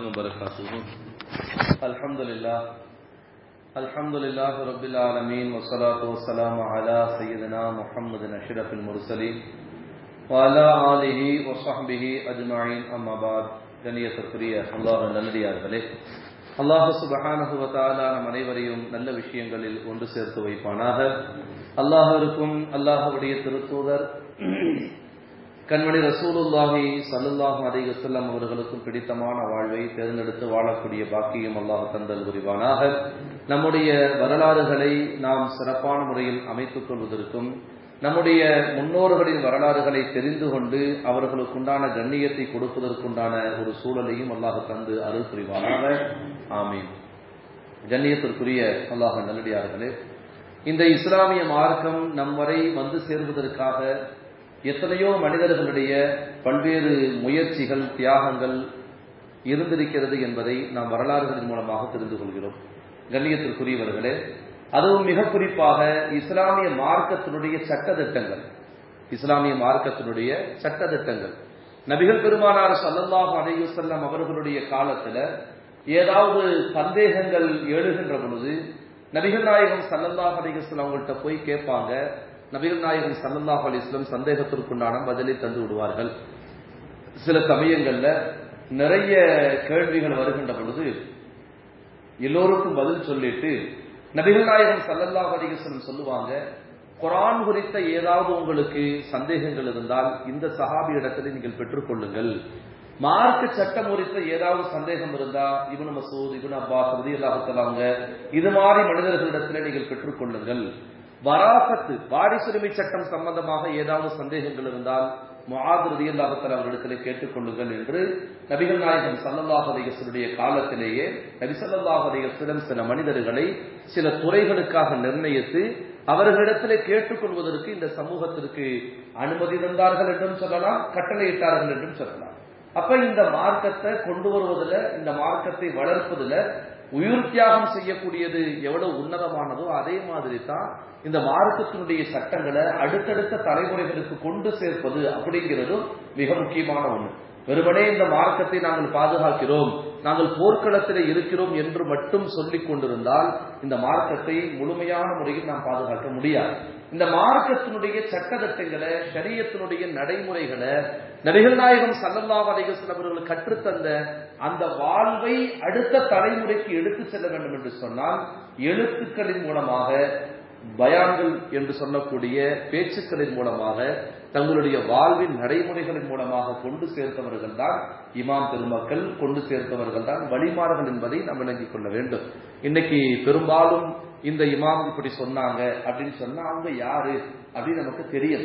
وبركاته الحمد لله الحمد لله رب العالمين والصلاة والسلام على سيدنا محمد أشرف المرسلين وعلى آله وصحبه أجمعين أما بعد கண்ணியத்திற்குரிய அல்லாஹ் நல்லடியார்களே அல்லாஹ் சுபஹானஹு வ தஆலா நம் அனைவரையும் நல்ல விஷயங்களில் ஒன்று சேர்த்து வைப்பானாக அல்லாஹ்விற்கும் அல்லாஹ்வுடைய திருத்தூதர் கண்மணி ரசூலுல்லாஹி ஸல்லல்லாஹு அலைஹி வஸல்லம் அவர்களுக்கும் பிடித்தமான வாழ்வை தேர்ந்தெடுத்து வாழக்கூடிய பாக்கியம் அல்லாஹ் தந்தல் புரிவானாக நம்முடைய வரலாறுகளை நாம் சிறப்பான முறையில் அமைத்துக் கொள்வதற்கும் நம்முடைய முன்னோர்களின் வரலாறுகளை தெரிந்து கொண்டு அவர்களுக்குண்டான கண்ணியத்தை கொடுப்பதற்குண்டான ஒரு சூழலையும் அல்லாஹ் தந்து அருள் புரிவானாக ஆமீன் கண்ணியத்திற்குரிய அல்லாஹ் நல்லடியார்களே இந்த இஸ்லாமிய மார்க்கம் நம் வரை வந்து சேர்வதற்காக எத்தனையோ மனிதர்களுடைய பல்வேறு முயற்சிகள் தியாகங்கள் இருந்திருக்கிறது என்பதை நாம் வரலாறுகளின் மூலமாக தெரிந்து கொள்கிறோம் கண்ணியத்திற்குரியவர்களே அதுவும் மிக குறிப்பாக இஸ்லாமிய மார்க்கத்தினுடைய சட்டத்திட்டங்கள் இஸ்லாமிய மார்க்கத்தினுடைய சட்டத்திட்டங்கள் நபிகள் பெருமானார் சல்லல்லாஹு அலைஹி வஸல்லம் அவர்களுடைய காலத்துல ஏதாவது சந்தேகங்கள் எழுகின்ற பொழுது நபிகள் நாயகம் சல்லல்லாஹு அலைஹி வஸல்லம் அவங்கள்ட்ட போய் கேட்பாங்க நபிகள் நாயகம் சல்லல்லாஹு அலைஹி வஸல்லம் சந்தேகத்திற்குண்டான பதிலை தந்து விடுவார்கள் சில சமயங்கள்ல நிறைய கேள்விகள் வருகின்ற பொழுது எல்லோருக்கும் பதில் சொல்லிட்டு நபிகள் நாயகம் சல்லல்லாஹு அலைஹி வஸல்லம் சொல்லுவாங்க குரான் குறித்த ஏதாவது உங்களுக்கு சந்தேகங்கள் இருந்தால் இந்த சஹாபி இடத்துல நீங்கள் பெற்றுக்கொள்ளுங்கள் மார்க்க சட்டம் குறித்த ஏதாவது சந்தேகம் இருந்தா இவனு மசூத் இவனு அப்பாஸ் ரதி அல்லாஹத்தலாங்க இது மாதிரி மனிதர்களிடத்துல நீங்கள் பெற்றுக்கொள்ளுங்கள் வராசத்து வாரிசுரிமை சட்டம் சம்பந்தமாக ஏதாவது சந்தேகங்கள் இருந்தால் முஆத் ரதி அல்லாஹத்தலா அவர்களிடத்தில் கேட்டுக்கொள்ளுங்கள் என்று நபிகள் நாயகம் சல்லல்லாஹ் அலைஹிஸ்ஸலுடைய காலத்திலேயே நபி ஸல்லல்லாஹு அலைஹி வஸல்லம் சில மனிதர்களை சில துறைகளுக்காக நிர்ணயித்து அவர்களிடத்திலே கேட்டுக்கொள்வதற்கு இந்த சமூகத்திற்கு அனுமதி தந்தார்கள் என்றும் சொல்லலாம் கட்டளையிட்டார்கள் என்றும் சொல்லலாம் அப்ப இந்த மார்க்கத்தை கொண்டு வருவதில் இந்த மார்க்கத்தை வளர்ப்பதில் உயிர் தியாகம் செய்யக்கூடியது எவ்வளவு உன்னதமானதோ அதே மாதிரி தான் இந்த மார்க்கத்தினுடைய சட்டங்களை அடுத்தடுத்த தலைமுறைகளுக்கு கொண்டு சேர்ப்பது அப்படிங்கிறதும் மிக முக்கியமான ஒண்ணு வெறுமனே இந்த மார்க்கத்தை நாங்கள் பாதுகாக்கிறோம் நாங்கள் போர்க்களத்தில் இருக்கிறோம் என்று மட்டும் சொல்லிக் கொண்டிருந்தால் இந்த மார்க்கத்தை முழுமையான முறையில் நாம் பாதுகாக்க முடியாது இந்த மார்க்கத்தினுடைய சட்டத்திட்டங்களை சரியத்தினுடைய நடைமுறைகளை நபிகள் நாயகம் சல்லல்லாஹ் அலைஹிஸ்ஸலாம் அவர்கள் கற்றுத்தந்த அந்த வாழ்வை அடுத்த தலைமுறைக்கு எடுத்து செல்ல வேண்டும் என்று சொன்னால் எழுத்துக்களின் மூலமாக பயான்கள் என்று சொல்லக்கூடிய பேச்சுக்களின் மூலமாக தங்களுடைய வாழ்வின் நடைமுறைகளின் மூலமாக கொண்டு சேர்த்தவர்கள் தான் இமாம் பெருமக்கள் கொண்டு சேர்த்தவர்கள் தான் வழிமாறுகள் என்பதை நாம் விளங்கிக் கொள்ள வேண்டும் இன்னைக்கு பெரும்பாலும் இந்த இமாம் இப்படி சொன்னாங்க அப்படின்னு சொன்னா அவங்க யாரு அப்படின்னு நமக்கு தெரியல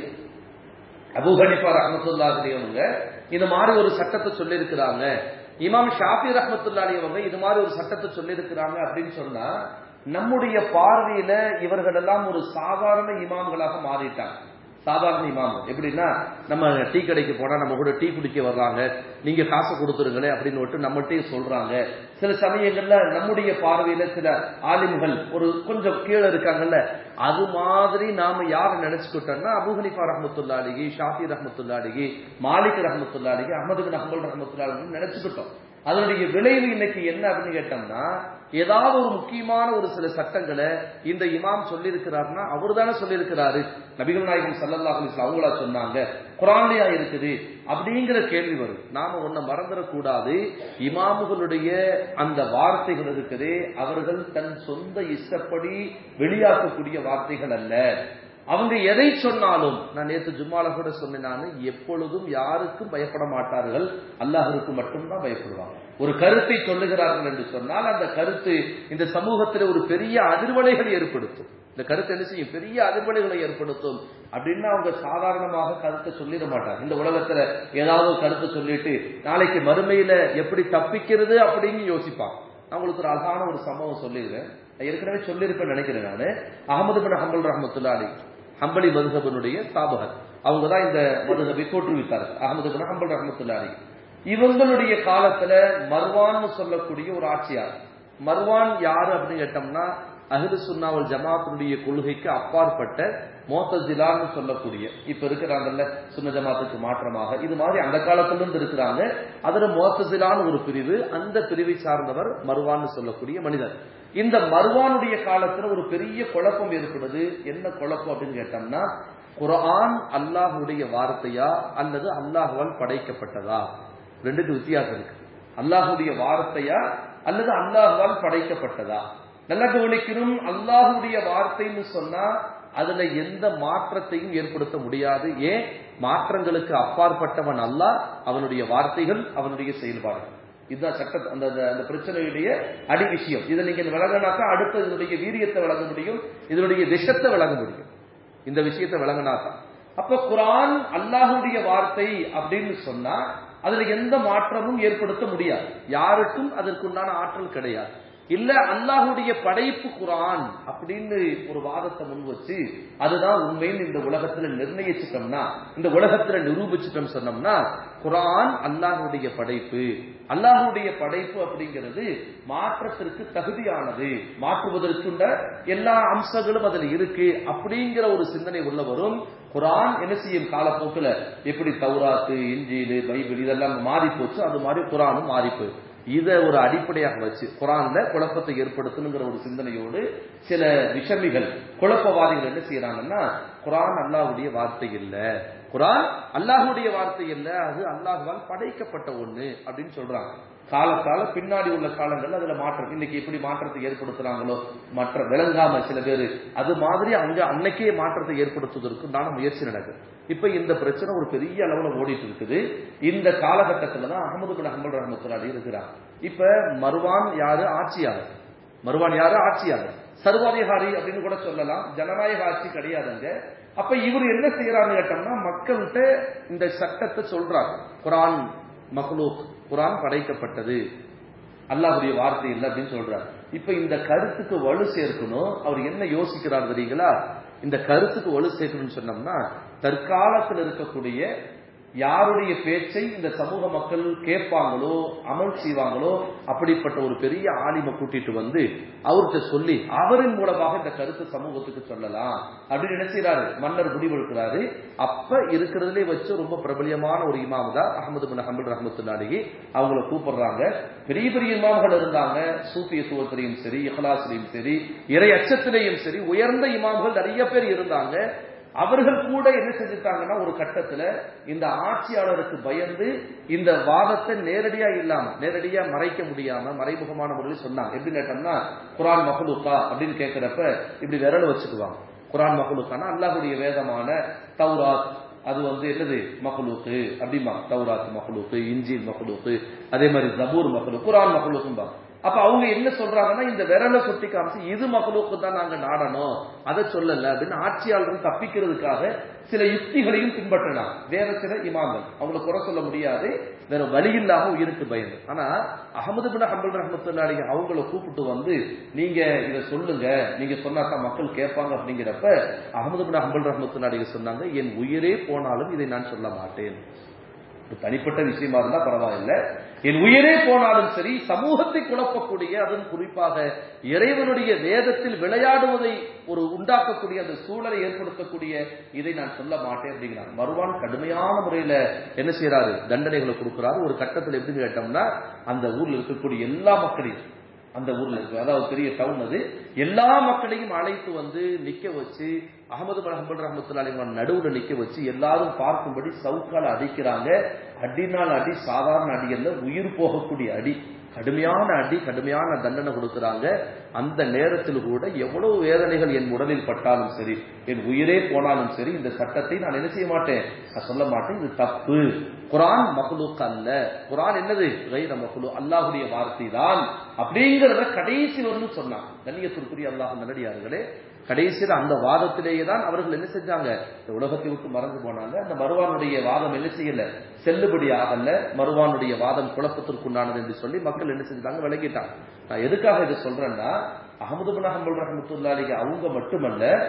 அபு ஹனிஃபா ரஹமத்துல்லாஹி அவங்க இந்த மாதிரி ஒரு சட்டத்தை சொல்லியிருக்கிறாங்க இமாம் ஷாஃபி ரஹமத்துல்லாஹி அவங்க இது மாதிரி ஒரு சட்டத்தை சொல்லியிருக்கிறாங்க அப்படின்னு சொன்னா நம்முடைய பார்வையில இவர்கள் எல்லாம் ஒரு சாதாரண இமாம்களாக மாறிட்டாங்க சாதாரண இமாம் எப்படின்னா நம்ம டீ கடைக்கு போனா நம்ம கூட டீ குடிக்க வர்றாங்க நீங்க காசு கொடுத்துருங்களே அப்படின்னு விட்டு நம்மகிட்டே சொல்றாங்க சில சமயங்கள்ல நம்முடைய பார்வையில சில ஆலிம்கள் ஒரு கொஞ்சம் கீழே இருக்காங்கல்ல அது மாதிரி நாம யார நினைச்சுக்கிட்டோம்னா அபுஹனிஃபா ரஹமத்துல்லாலிகி ஷாஃபி ரஹமத்துல்லாலிகி மாலிக் ரஹமத்துல்லாலிகி அஹமது பின் அஹமல் ரஹமத்துல்லாலிகி நினைச்சுக்கிட்டோம் அதனுடைய விளைவு இன்னைக்கு என்ன அப்படின்னு கேட்டோம்னா ஏதாவது ஒரு முக்கியமான ஒரு சில சட்டங்களை இந்த இமாம் சொல்லியிருக்கிறாருன்னா அவர் தானே சொல்லியிருக்கிறாரு நபிகள் நாயகம் சல்லல்லாஹ் அலிஸ்லாம் அவங்களா சொன்னாங்க குரான்லையா இருக்குது அப்படிங்கிற கேள்வி வரும் நாம ஒன்ன மறந்துடக்கூடாது இமாமுகளுடைய அந்த வார்த்தைகள் இருக்குதே அவர்கள் தன் சொந்த இஷ்டப்படி வெளியாக்கக்கூடிய வார்த்தைகள் அல்ல அவங்க எதை சொன்னாலும் நான் நேற்று ஜும்மால கூட சொன்னேன் நான் எப்பொழுதும் யாருக்கும் பயப்பட மாட்டார்கள் அல்லாஹருக்கு மட்டும்தான் பயப்படுவாங்க ஒரு கருத்தை சொல்லுகிறார்கள் என்று சொன்னால் அந்த கருத்து இந்த சமூகத்தில் ஒரு பெரிய அதிர்வலைகளை ஏற்படுத்தும் இந்த கருத்து என்ன செய்யும் பெரிய அதிர்வலைகளை ஏற்படுத்தும் அப்படின்னா அவங்க சாதாரணமாக கருத்தை சொல்லிட மாட்டாங்க இந்த உலகத்துல ஏதாவது ஒரு கருத்தை சொல்லிட்டு நாளைக்கு மறுமையில எப்படி தப்பிக்கிறது அப்படின்னு யோசிப்பாங்க நான் உங்களுக்கு ஒரு அழகான ஒரு சம்பவம் சொல்லிடுறேன் ஏற்கனவே சொல்லியிருப்பேன் நினைக்கிறேன் நான் அகமது பின் ஹம்பல் ரஹமத்துல்லா அலி ஹம்பலி மதுஹபனுடைய ஸ்தாபகர் அவங்க தான் இந்த மதுஹபை தோற்றுவித்தார்கள் அகமது பின் ஹம்பல் ரஹமத்துல்லா அலி இவங்களுடைய காலத்துல மர்வான்னு சொல்லக்கூடிய ஒரு ஆட்சியார் மர்வான் யாரு அப்படின்னு கேட்டோம்னா அஹ்லு சுன்னாவல் ஜமாத்தினுடைய கொள்கைக்கு அப்பாற்பட்ட மோத்தஜிலான்னு சொல்லக்கூடிய இப்ப இருக்கிறாங்கல்ல சுன்ன ஜமாத்துக்கு மாற்றமாக இது மாதிரி அந்த காலத்துல இருந்து இருக்கிறாங்க அதுல மோத்தஜிலான்னு ஒரு பிரிவு அந்த பிரிவை சார்ந்தவர் மருவான்னு சொல்லக்கூடிய மனிதர் இந்த மருவானுடைய காலத்துல ஒரு பெரிய குழப்பம் ஏற்படுது என்ன குழப்பம் அப்படின்னு கேட்டோம்னா குர்ஆன் அல்லாஹுடைய வார்த்தையா அல்லது அல்லாஹுவால் படைக்கப்பட்டதா ரெண்டுக்கு வித்தியாசம் இருக்கு அல்லாஹுடைய வார்த்தையா அல்லது அல்லாஹுவால் படைக்கப்பட்டதா நல்லா கவனிக்கணும் அல்லாஹுடைய வார்த்தைன்னு சொன்னா அதுல எந்த மாற்றத்தையும் ஏற்படுத்த முடியாது ஏன் மாற்றங்களுக்கு அப்பாற்பட்டவன் அல்லாஹ் அவனுடைய வார்த்தைகள் அவனுடைய செயல்பாடுகள் இதுதான் சட்ட அந்த அந்த- அந்த பிரச்சனையுடைய அடி விஷயம் இதை நீங்க விளங்கினாக்கா அடுத்து இதனுடைய வீரியத்தை விளங்க முடியும் இதனுடைய விஷத்தை விளங்க முடியும் இந்த விஷயத்தை விளங்கினாதான் அப்ப குரான் அல்லாஹுடைய வார்த்தை அப்படின்னு சொன்னா அதுல எந்த மாற்றமும் ஏற்படுத்த முடியாது யாருக்கும் அதற்குண்டான ஆற்றல் கிடையாது இல்ல அல்லாஹுடைய படைப்பு குரான் அப்படின்னு ஒரு வாதத்தை முன் வச்சு அதுதான் உண்மைன்னு இந்த உலகத்துல நிர்ணயிச்சிட்டோம்னா இந்த உலகத்துல நிரூபிச்சிட்டோம் சொன்னோம்னா குரான் அல்லாஹுடைய படைப்பு அல்லாஹுடைய படைப்பு அப்படிங்கிறது மாற்றத்திற்கு தகுதியானது மாற்றுவதற்குண்ட எல்லா அம்சங்களும் அதுல இருக்கு அப்படிங்கிற ஒரு சிந்தனை உள்ளவரும் குரான் என்ன செய்யும் காலப்போக்கில் எப்படி தௌராத்து இஞ்சிலு பைபிள் இதெல்லாம் மாறி போச்சு அது மாதிரி குரானும் மாறி போயிடும் இதை ஒரு அடிப்படையாக வச்சு குரான்ல குழப்பத்தை ஏற்படுத்தணுங்கிற ஒரு சிந்தனையோடு சில விஷமிகள் குழப்பவாதிகள் என்ன செய்யறாங்கன்னா குரான் அல்லாஹ்வுடைய வார்த்தை இல்ல குரான் அல்லாஹ்வுடைய வார்த்தை இல்ல அது அல்லாஹ்வால் படைக்கப்பட்ட ஒண்ணு அப்படின்னு சொல்றாங்க காலத்தால பின்னாடி உள்ள காலங்கள்ல அதுல மாற்றம் இன்னைக்கு எப்படி மாற்றத்தை ஏற்படுத்துறாங்களோ மற்ற விளங்காம சில பேர் அது மாதிரி அங்க அன்னைக்கே மாற்றத்தை ஏற்படுத்துவதற்கு உண்டான முயற்சி நடக்குது இப்ப இந்த பிரச்சனை ஒரு பெரிய அளவுல ஓடிட்டு இருக்குது இந்த காலகட்டத்துல தான் அகமது பின் அஹமது ரஹமத்துல்லாடி இருக்கிறாங்க இப்ப மருவான் யாரு ஆட்சியாளர் மருவான் யாரு ஆட்சியாளர் சர்வாதிகாரி அப்படின்னு கூட சொல்லலாம் ஜனநாயக ஆட்சி கிடையாதுங்க அப்ப இவர் என்ன செய்யறாங்க கேட்டோம்னா மக்கள்கிட்ட இந்த சட்டத்தை சொல்றாங்க குரான் மக்லூக் குரான் படைக்கப்பட்டது அல்லாஹ்வுடைய வார்த்தை இல்லை அப்படின்னு சொல்றாரு இப்ப இந்த கருத்துக்கு வலு சேர்க்கணும் அவர் என்ன யோசிக்கிறார் தெரியுங்களா இந்த கருத்துக்கு வலு சேர்க்கணும்னு சொன்னோம்னா தற்காலத்தில் இருக்கக்கூடிய யாருடைய பேச்சை இந்த சமூக மக்கள் கேட்பாங்களோ அமல் செய்வாங்களோ அப்படிப்பட்ட ஒரு பெரிய ஆலிமை கூட்டிட்டு வந்து அவர்கிட்ட சொல்லி அவரின் மூலமாக இந்த கருத்து சமூகத்துக்கு சொல்லலாம் அப்படின்னு நினைச்சாரு மன்னர் முடிவெடுக்கிறாரு அப்ப இருக்கிறதுலே வச்சு ரொம்ப பிரபலியமான ஒரு இமாம் தான் அகமது பின் ஹம்பல் ரஹமத்துல்லாடி அவங்கள கூப்பிடுறாங்க பெரிய பெரிய இமாம்கள் இருந்தாங்க சூஃபியத்துவத்திலையும் சரி இஹ்லாஸ்லையும் சரி இறை அச்சத்திலையும் சரி உயர்ந்த இமாம்கள் நிறைய பேர் இருந்தாங்க அவர்கள் கூட என்ன செஞ்சுட்டாங்கன்னா ஒரு கட்டத்துல இந்த ஆட்சியாளருக்கு பயந்து இந்த வாதத்தை நேரடியா இல்லாம நேரடியா மறைக்க முடியாம மறைமுகமான முறையில் சொன்னாங்க எப்படி கேட்டோம்னா குரான் மஹ்லூக்கா அப்படின்னு கேட்கிறப்ப இப்படி விரல் வச்சுக்குவாங்க குரான் மஹ்லூக்கானா அல்லாஹுடைய வேதமான தௌராத் அது வந்து என்னது மஹ்லூக்கு அப்படிமா தௌராத் மஹ்லூக்கு இஞ்சில் மஹ்லூக்கு அதே மாதிரி ஜபூர் மஹ்லூக் குரான் மஹ்லூக்கும்பா அப்ப அவங்க என்ன சொல்றாங்கன்னா இந்த விரலை சுட்டி காமிச்சு இது மகளுக்கு தான் நாங்க நாடணும் அதை சொல்லல அப்படின்னு ஆட்சியாளர்கள் தப்பிக்கிறதுக்காக சில யுக்திகளையும் பின்பற்றலாம் வேற சில இமாம்கள் அவங்களை குறை சொல்ல முடியாது வேற வழி இல்லாம உயிருக்கு பயந்து ஆனா அகமது பின் ஹம்பல் ரஹமத்துல்லாடி அவங்கள கூப்பிட்டு வந்து நீங்க இதை சொல்லுங்க நீங்க சொன்னாக்கா மக்கள் கேட்பாங்க அப்படிங்கிறப்ப அகமது பின் ஹம்பல் ரஹமத்துல்லாடி சொன்னாங்க என் உயிரே போனாலும் இதை நான் சொல்ல மாட்டேன் ஒரு தனிப்பட்ட விஷயமா இருந்தா பரவாயில்ல என் உயிரே போனாலும் சரி சமூகத்தை குழப்பக்கூடிய அதுவும் குறிப்பாக இறைவனுடைய வேதத்தில் விளையாடுவதை ஒரு உண்டாக்கக்கூடிய அந்த சூழலை ஏற்படுத்தக்கூடிய இதை நான் சொல்ல மாட்டேன் அப்படிங்கிறார் மறுவான் கடுமையான முறையில என்ன செய்யறாரு தண்டனைகளை கொடுக்கிறாரு ஒரு கட்டத்தில் எப்படி கேட்டோம்னா அந்த ஊர்ல இருக்கக்கூடிய எல்லா மக்களையும் அந்த ஊர்ல இருக்கு அதாவது பெரிய டவுன் அது எல்லா மக்களையும் அழைத்து வந்து நிக்க வச்சு அகமது பின் ஹம்பல் ரஹமத்துல்லாஹி நடுவுல நிக்க வச்சு எல்லாரும் பார்க்கும்படி சவுக்கால அடிக்கிறாங்க அடினால் அடி சாதாரண அடி அல்ல உயிர் போகக்கூடிய அடி கடுமையான அடி கடுமையான தண்டனை கொடுக்கறாங்க அந்த நேரத்தில் கூட எவ்வளவு வேதனைகள் என் உடலில் பட்டாலும் சரி என் உயிரே போனாலும் சரி இந்த சட்டத்தை நான் என்ன செய்ய மாட்டேன் நான் சொல்ல மாட்டேன் இது தப்பு குரான் மகளுக்கு அல்ல குரான் என்னது கைர மகளு அல்லாஹுடைய வார்த்தை தான் அப்படிங்கிறத கடைசி வரணும் சொன்னான் கண்ணியத்திற்குரிய அல்லாஹ் நல்லடியார்களே கடைசியில் அந்த வாதத்திலேயே தான் அவர்கள் என்ன செஞ்சாங்க இந்த உலகத்தை விட்டு மறந்து போனாங்க அந்த மருவானுடைய வாதம் என்ன செய்யல செல்லுபடி ஆகல மருவானுடைய வாதம் குழப்பத்திற்குண்டானது என்று சொல்லி மக்கள் என்ன செஞ்சாங்க விளங்கிட்டாங்க நான் எதுக்காக இதை சொல்றேன்னா அகமது பின் ஹம்பல் ரஹமத்துல்லாலிக அவங்க மட்டுமல்ல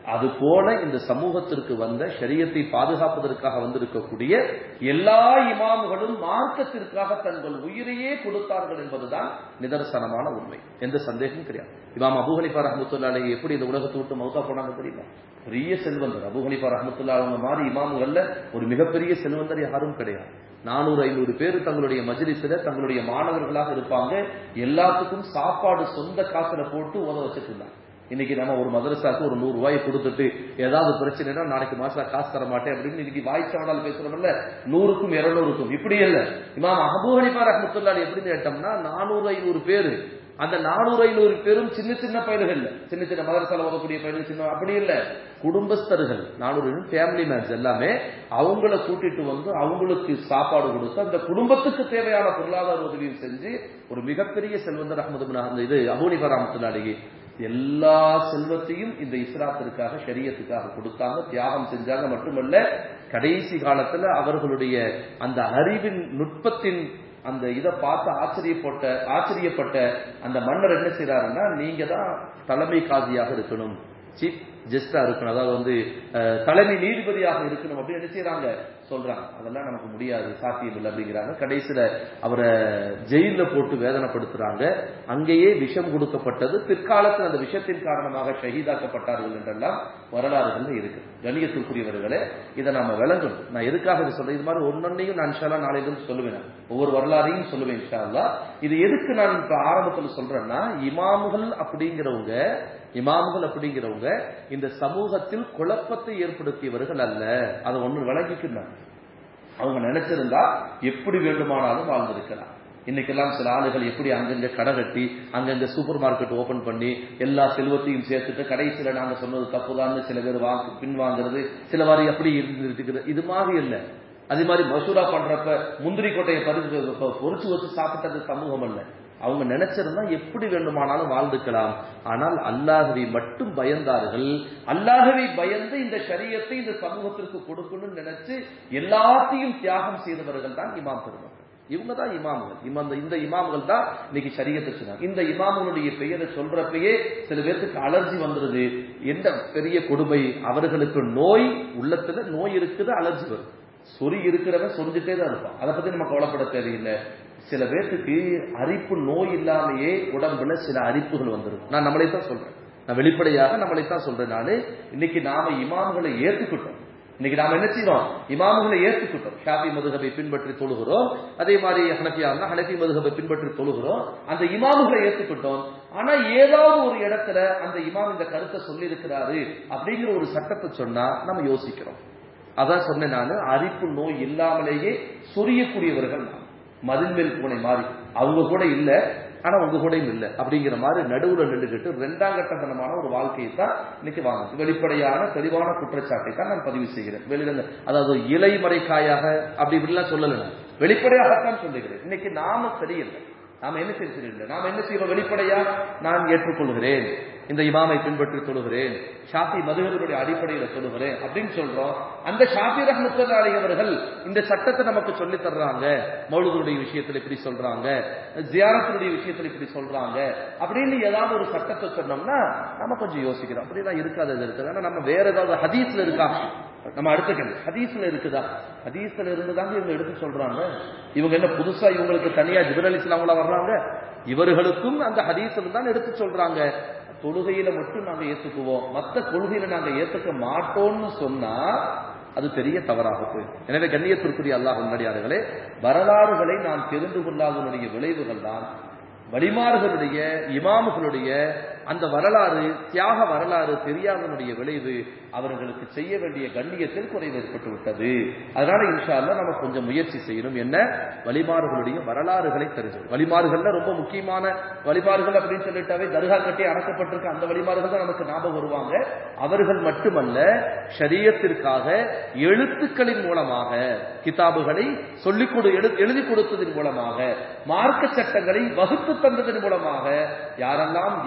அது போல இந்த சமூகத்திற்கு வந்த ஷரியத்தை பாதுகாப்பதற்காக வந்திருக்கக்கூடிய எல்லா இமாம்களும் மார்க்கத்திற்காக தங்கள் உயிரையே கொடுத்தார்கள் என்பதுதான் நிதர்சனமான உண்மை எந்த சந்தேகமும் கிடையாது இமாம் அபு ஹனிஃபா ரஹமத்துல்லாலே எப்படி இந்த உலகத்தை விட்டு மௌத்தா போனாங்க தெரியுமா பெரிய செல்வந்தர் அபு ஹனிஃபா ரஹமத்துல்லா அவங்க மாதிரி இமாம்கள்ல ஒரு மிகப்பெரிய செல்வந்தர் யாரும் கிடையாது நானூறு ஐநூறு பேர் தங்களுடைய மஜ்லிஸ்ல தங்களுடைய மாணவர்களாக இருப்பாங்க எல்லாத்துக்கும் சாப்பாடு சொந்த காசுல போட்டு உத வச்சுட்டு இருந்தாங்க இன்னைக்கு நம்ம ஒரு மதரசாக்கு ஒரு நூறு ரூபாயை கொடுத்துட்டு ஏதாவது பிரச்சனைனா நாளைக்கு மாசம் காசு தர மாட்டேன் அப்படின்னு இன்னைக்கு வாய்ச்சவனால் பேசுறோம்ல நூறுக்கும் இருநூறுக்கும் இப்படி இல்ல இமாம் அபு ஹனிஃபா ரஹமத்துல்லாஹி எப்படின்னு கேட்டோம்னா நானூறு ஐநூறு பேரு அந்த நானூறு ஐநூறு பேரும் சின்ன சின்ன பயல்கள் இல்ல சின்ன சின்ன மதரசால ஓதக்கூடிய பயல்கள் சின்ன அப்படி இல்ல குடும்பஸ்தர்கள் நானூறு ஃபேமிலி மேன்ஸ் எல்லாமே அவங்கள கூட்டிட்டு வந்து அவங்களுக்கு சாப்பாடு கொடுத்து அந்த குடும்பத்துக்கு தேவையான பொருளாதார உதவியும் செஞ்சு ஒரு மிகப்பெரிய செல்வந்தர் அஹமது அந்த இது அபூனிபா ரஹமத்துல்லாஹி எல்லா செல்வத்தையும் இந்த இஸ்லாத்திற்காக ஷரியத்துக்காக கொடுத்தாங்க தியாகம் செஞ்சாங்க மட்டுமல்ல கடைசி காலத்துல அவர்களுடைய அந்த அறிவின் நுட்பத்தின் அந்த இதை பார்த்து ஆச்சரியப்பட்ட ஆச்சரியப்பட்ட அந்த மன்னர் என்ன செய்யறாருன்னா நீங்க தான் தலைமை காதியாக இருக்கணும் சீஃப் ஜஸ்டா இருக்கணும் அதாவது வந்து அஹ், தலைமை நீதிபதியாக இருக்கணும் அப்படின்னு என்ன செய்யறாங்க சொல்றாங்க அதெல்லாம் நமக்கு முடியாது சாத்தியம் இல்லை அப்படிங்கிறாங்க கடைசியில அவரை ஜெயில போட்டு வேதனைப்படுத்துறாங்க அங்கேயே விஷம் கொடுக்கப்பட்டது பிற்காலத்தில் அந்த விஷத்தின் காரணமாக ஷஹீதாக்கப்பட்டார்கள் என்றெல்லாம் வரலாறுகள் இருக்கு கணியத்திற்குரியவர்களே இதை நாம விளங்கணும் நான் எதுக்காக இது சொல்றேன் இது மாதிரி ஒன்னொன்னையும் நான் இன்ஷால்லா நாளையிலிருந்து சொல்லுவேன் நான். ஒவ்வொரு வரலாறையும் சொல்லுவேன் இன்ஷா அல்லாஹ். இது எதுக்கு நான் இப்ப ஆரம்பத்தில் சொல்றேன்னா இமாம்கள் அப்படிங்கிறவங்க இமாம்கள் அப்படிங்கிறவங்க இந்த சமூகத்தில் குழப்பத்தை ஏற்படுத்தியவர்கள் அல்ல அதை ஒண்ணு விளங்கிக்கணும் அவங்க நினைச்சிருந்தா எப்படி வேண்டுமானாலும் வாழ்ந்திருக்கலாம் இன்னைக்கெல்லாம் சில ஆளுகள் எப்படி அங்கங்க கடை கட்டி அங்கங்க சூப்பர் மார்க்கெட் ஓபன் பண்ணி எல்லா செல்வத்தையும் சேர்த்துட்டு கடைசியில நாங்க சொன்னது தப்புதான்னு சில பேர் வாங்க பின் வாங்குறது சில மாதிரி அப்படி இருந்துருக்குது இது மாதிரி இல்ல அதே மாதிரி மசூரா பண்றப்ப முந்திரி கொட்டையை பறிச்சு பொறிச்சு வச்சு சாப்பிட்டது சமூகம் அல்ல அவங்க நினைச்சிருந்தா எப்படி வேண்டுமானாலும் வாழ்ந்துக்கலாம் ஆனால் அல்லாஹவை மட்டும் பயந்தார்கள் அல்லாஹவை பயந்து இந்த ஷரியத்தை இந்த சமூகத்திற்கு கொடுக்கணும்னு நினைச்சு எல்லாத்தையும் தியாகம் செய்தவர்கள் தான் இமாம் பெருமக்கள் இவங்க தான் இமாம்கள் இமாம் இந்த இமாம்கள் தான் இன்னைக்கு சரியத்தை சொன்னாங்க இந்த இமாம்களுடைய பெயரை சொல்றப்பயே சில பேர்த்துக்கு அலர்ஜி வந்துருது எந்த பெரிய கொடுமை அவர்களுக்கு நோய் உள்ளத்துல நோய் இருக்குது அலர்ஜி வரும் சொறி இருக்கிறவன் சொரிஞ்சுட்டே தான் இருப்பான் அதை பத்தி நம்ம கவலைப்பட தேவையில்லை சில பேர்த்துக்கு அரிப்பு நோய் இல்லாமையே உடம்புல சில அரிப்புகள் வந்துடும் நான் நம்மளை தான் சொல்றேன் நான் வெளிப்படையாக நம்மளை தான் சொல்றேன் நானு இன்னைக்கு நாம இமாம்களை ஏத்துக்கிட்டோம் இன்னைக்கு நாம என்ன செய்யறோம் இமாம்களை ஏத்துக்கிட்டோம் ஷாஃபி மதுகபை பின்பற்றி தொழுகிறோம் அதே மாதிரி ஹனஃபியா ஹனஃபி மதுகபை பின்பற்றி தொழுகிறோம் அந்த இமாம்களை ஏத்துக்கிட்டோம் ஆனா ஏதாவது ஒரு இடத்துல அந்த இமாம் இந்த கருத்தை சொல்லி இருக்கிறாரு அப்படிங்கிற ஒரு சட்டத்தை சொன்னா நம்ம யோசிக்கிறோம் அதான் சொன்னேன் நான் அரிப்பு நோய் இல்லாமலேயே சொரியக்கூடியவர்கள் நாம் மதில் மேல் பூனை மாறி அவங்க கூட இல்ல ஆனா உங்க கூடயும் இல்ல அப்படிங்கிற மாதிரி நடுவுல நின்றுகிட்டு ரெண்டாம் கட்டத்தனமான ஒரு வாழ்க்கையை தான் இன்னைக்கு வாங்க வெளிப்படையான தெளிவான குற்றச்சாட்டை தான் நான் பதிவு செய்கிறேன் வெளியில அதாவது இலைமறைக்காயாக அப்படி இப்படிலாம் சொல்லல நான் வெளிப்படையாகத்தான் சொல்லுகிறேன் இன்னைக்கு நாம சரியில்லை நாம என்ன செய்யறதில்லை நாம என்ன செய்யறோம் வெளிப்படையா நான் ஏற்றுக்கொள்கிறேன் இந்த இமாமை பின்பற்றி தொழுகிறேன் ஷாஃபி மதுகருடைய அடிப்படையில தொழுகிறேன் அப்படின்னு சொல்றோம் அந்த ஷாஃபி ரஹ்மத்துல்லாஹி அவர்கள் இந்த சட்டத்தை நமக்கு சொல்லி தர்றாங்க மௌலுதருடைய விஷயத்துல இப்படி சொல்றாங்க ஜியாரத்துடைய விஷயத்துல இப்படி சொல்றாங்க அப்படின்னு ஏதாவது ஒரு சட்டத்தை சொன்னோம்னா நம்ம கொஞ்சம் யோசிக்கிறோம் அப்படிலாம் இருக்காது இது இருக்குது ஆனா நம்ம வேற ஏதாவது ஹதீஸ்ல இருக்கா நம்ம அடுத்துக்கணும் ஹதீஸ்ல இருக்குதா ஹதீஸ்ல இருந்துதாங்க இவங்க எடுத்து சொல்றாங்க இவங்க என்ன புதுசா இவங்களுக்கு தனியா ஜிபர் இஸ்லாம்ல வர்றாங்க இவர்களுக்கும் அந்த ஹதீஸ்ல தான் எடுத்து சொல்றாங்க தொழுகையில மட்டும் நாங்க ஏத்துக்குவோம் மத்த கொள்கையில நாங்க ஏத்துக்க மாட்டோம்னு சொன்னா அது பெரிய தவறாக போயிடும் எனவே கண்ணியத்திற்குரிய அல்லாஹ் முன்னடியார்களே வரலாறுகளை நாம் தெரிந்து கொள்ளாதனுடைய விளைவுகள் தான் வழிமார்களுடைய இமாமுகளுடைய அந்த வரலாறு தியாக வரலாறு தெரியாதனுடைய விளைவு அவர்களுக்கு செய்ய வேண்டிய கண்ணியத்தில் குறைவு ஏற்பட்டு விட்டது அதனால இன்ஷா அல்லாஹ் நம்ம கொஞ்சம் முயற்சி செய்யணும் என்ன வழிமாறுகளுடைய வரலாறுகளை தெரிஞ்சு வழிமாறுகள்ல ரொம்ப முக்கியமான வழிமாறுகள் அப்படின்னு சொல்லிட்டாவே தர்கா கட்டி அடக்கப்பட்டிருக்க அந்த வழிமாறுகள் தான் நமக்கு ஞாபகம் வருவாங்க அவர்கள் மட்டுமல்ல ஷரியத்திற்காக எழுத்துக்களின் மூலமாக கிதாபுகளை சொல்லிக் கொடு எழு- எழுதி கொடுத்ததன் மூலமாக மார்க்க சட்டங்களை வகுத்து தந்ததன் மூலமாக யாரெல்லாம் இறைநேச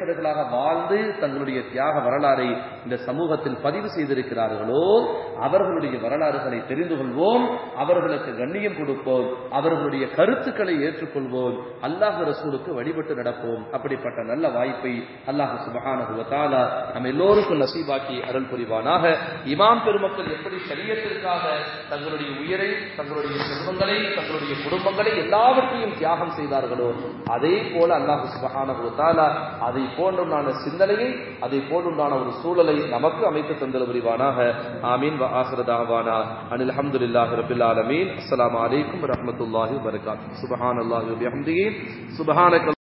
வழிபட்டவர்களாக வாழ்ந்து தங்களுடைய தியாக வரலாறை இந்த சமூகத்தில் பதிவு செய்திருக்கிறார்களோ அவர்களுடைய வரலாறுகளை தெரிந்து கொள்வோம் அவர்களுக்கு கண்ணியம் கொடுப்போம் அவர்களுடைய கருத்துக்களை ஏற்றுக்கொள்வோம் அல்லாஹ் ரசூலுக்கு வழிபட்டு நடப்போம் அப்படிப்பட்ட நல்ல வாய்ப்பை அல்லாஹ் சுபஹானகுவத்தாலா நம்ம எல்லோருக்கும் நசீபாக்கி அருள் புரிவானாக இமாம் பெருமக்கள் எப்படி சரியத்திற்காக தங்களுடைய உயிரை தங்களுடைய செல்வங்களை தங்களுடைய குடும்பங்களை எல்லாவற்றையும் தியாகம் செய்தார்களோ அதே போல அல்லாஹ் சுபஹானகுவத்தாலா அதை போன்றுண்டான சிந்தனையை அதை போன்றுண்டான ஒரு சூழலை நமக்கு அமைத்து தந்தல் புரிவானாக ஆமீன் வ ஆஹிரதாவானா அனில் அல்ஹம்துலில்லாஹி ரபில் ஆலமீன் அஸ்ஸலாமு அலைக்கும் வரஹ்மத்துல்லாஹி வபரகாத்துஹு சுப்ஹானல்லாஹி வபிஹம்திஹி சுப்ஹானக